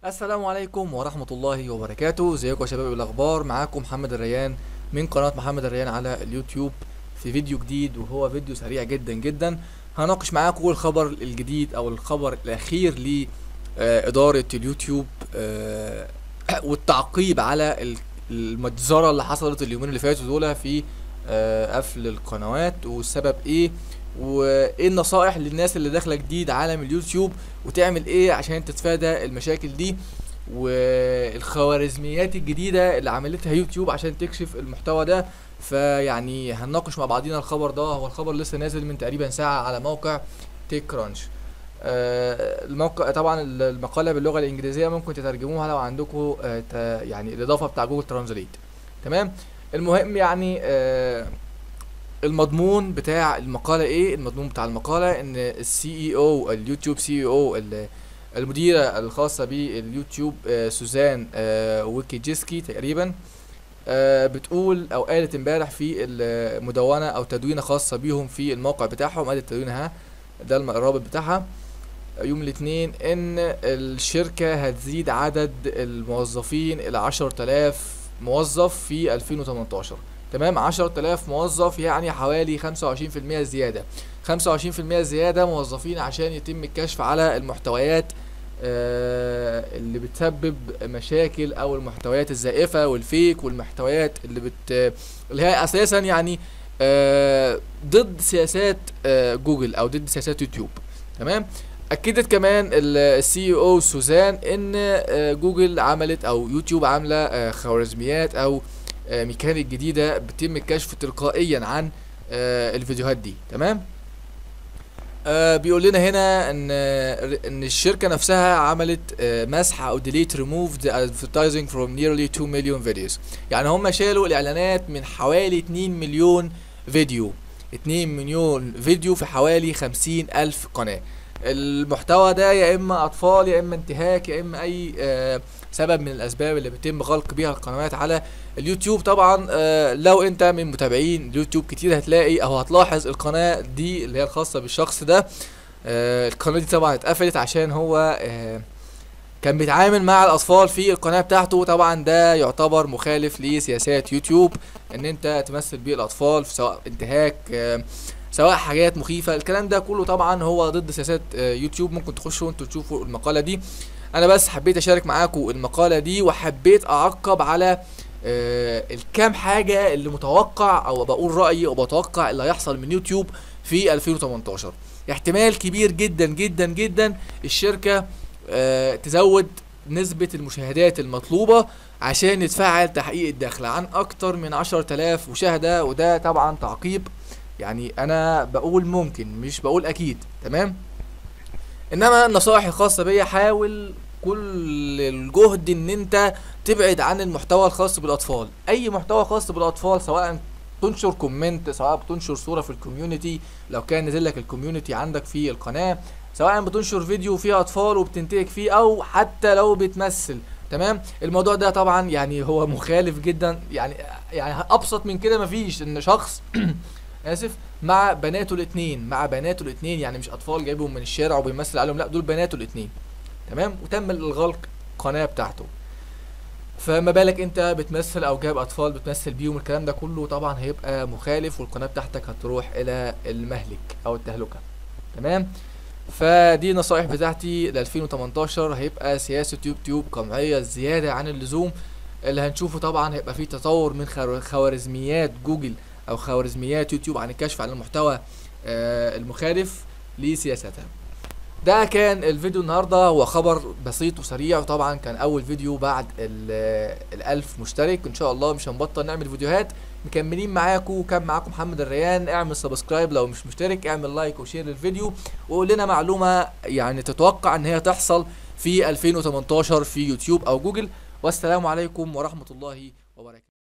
السلام عليكم ورحمة الله وبركاته ازيكم يا شباب إيه الاخبار معاكم محمد الريان من قناة محمد الريان على اليوتيوب في فيديو جديد وهو فيديو سريع جدا جدا هناقش معاكم الخبر الجديد او الخبر الاخير لإدارة اليوتيوب آه، والتعقيب على ال- المجزرة اللي حصلت اليومين اللي فاتوا دول في آه، قفل القنوات والسبب ايه وايه النصائح للناس اللي داخله جديد عالم اليوتيوب وتعمل ايه عشان تتفادى المشاكل دي والخوارزميات الجديدة اللي عملتها يوتيوب عشان تكشف المحتوى ده فيعني هنناقش مع بعضينا الخبر ده هو الخبر لسه نازل من تقريبا ساعة على موقع تيك كرانش آه، الموقع طبعا ال- المقالة باللغة الإنجليزية ممكن تترجموها لو عندكم آه، تا- يعني الإضافة بتاع جوجل ترانزليت تمام المهم يعني آه، المضمون بتاع المقالة ايه المضمون بتاع المقالة ان السي اي او اليوتيوب سي اي او المديرة الخاصة باليوتيوب آه، سوزان آه، ويكيجيسكي تقريبا آه، بتقول او قالت امبارح في المدونة او تدوينة خاصة بيهم في الموقع بتاعهم قالت تدوينها ده الم- الرابط بتاعها يوم الاثنين ان الشركة هتزيد عدد الموظفين الى عشر تلاف موظف في 2018 تمام 10000 موظف يعني حوالي 25% زيادة 25% زيادة موظفين عشان يتم الكشف على المحتويات آه، اللي بتسبب مشاكل او المحتويات الزائفة والفيك والمحتويات اللي بت اللي هي اساسا يعني آه، ضد سياسات آه، جوجل او ضد سياسات يوتيوب تمام اكدت كمان السي او سوزان ان آه، جوجل عملت او يوتيوب عامله آه، خوارزميات او آه، ميكانيك جديده بيتم الكشف تلقائيا عن آه، الفيديوهات دي تمام آه بيقول لنا هنا ان آه، ان الشركه نفسها عملت آه مسح او ديليت ريموف ذا advertising from nearly 2 مليون فيديوز يعني هم شالوا الاعلانات من حوالي 2 مليون فيديو 2 مليون فيديو في حوالي 50 الف قناه المحتوى ده يا اما اطفال يا اما انتهاك يا اما اي آه سبب من الاسباب اللي بيتم غلق بيها القنوات على اليوتيوب طبعا آه لو انت من متابعين اليوتيوب كتير هتلاقي او هتلاحظ القناه دي اللي هي الخاصه بالشخص ده آه القناه دي طبعا اتقفلت عشان هو آه كان بيتعامل مع الاطفال في القناه بتاعته طبعا ده يعتبر مخالف لسياسات يوتيوب ان انت تمثل بيه الاطفال في سواء انتهاك آه سواء حاجات مخيفه الكلام ده كله طبعا هو ضد سياسات آه يوتيوب ممكن تخشوا انتوا تشوفوا المقاله دي انا بس حبيت اشارك معاكم المقاله دي وحبيت اعقب على آه الكام حاجه اللي متوقع او بقول رايي وبتوقع اللي هيحصل من يوتيوب في 2018 احتمال كبير جدا جدا جدا الشركه آه تزود نسبة المشاهدات المطلوبة عشان يتفعل تحقيق الدخل عن أكتر من عشر تلاف مشاهدة وده طبعا تعقيب يعني أنا بقول ممكن مش بقول أكيد تمام انما النصائح الخاصه بيا حاول كل الجهد ان انت تبعد عن المحتوى الخاص بالاطفال اي محتوى خاص بالاطفال سواء تنشر كومنت سواء بتنشر صوره في الكوميونتي لو كان نزل لك الكوميونتي عندك في القناه سواء بتنشر فيديو فيه اطفال وبتنتهك فيه او حتى لو بتمثل تمام الموضوع ده طبعا يعني هو مخالف جدا يعني يعني ابسط من كده مفيش ان شخص اسف مع بناته الاثنين مع بناته الاثنين يعني مش اطفال جايبهم من الشارع وبيمثل عليهم لا دول بناته الاثنين تمام وتم الغلق القناه بتاعته فما بالك انت بتمثل او جايب اطفال بتمثل بيهم الكلام ده كله طبعا هيبقى مخالف والقناه بتاعتك هتروح الى المهلك او التهلكه تمام فدي نصائح بتاعتي ل 2018 هيبقى سياسه يوتيوب قمعيه زياده عن اللزوم اللي هنشوفه طبعا هيبقى فيه تطور من خو- خوارزميات جوجل او خوارزميات يوتيوب عن الكشف عن المحتوى آه، المخالف لسياستها ده كان الفيديو النهارده هو خبر بسيط وسريع وطبعا كان اول فيديو بعد ال- الالف مشترك ان شاء الله مش هنبطل نعمل فيديوهات مكملين معاكم كان معاكم محمد الريان اعمل سبسكرايب لو مش مشترك اعمل لايك وشير للفيديو وقول لنا معلومه يعني تتوقع ان هي تحصل في 2018 في يوتيوب او جوجل والسلام عليكم ورحمه الله وبركاته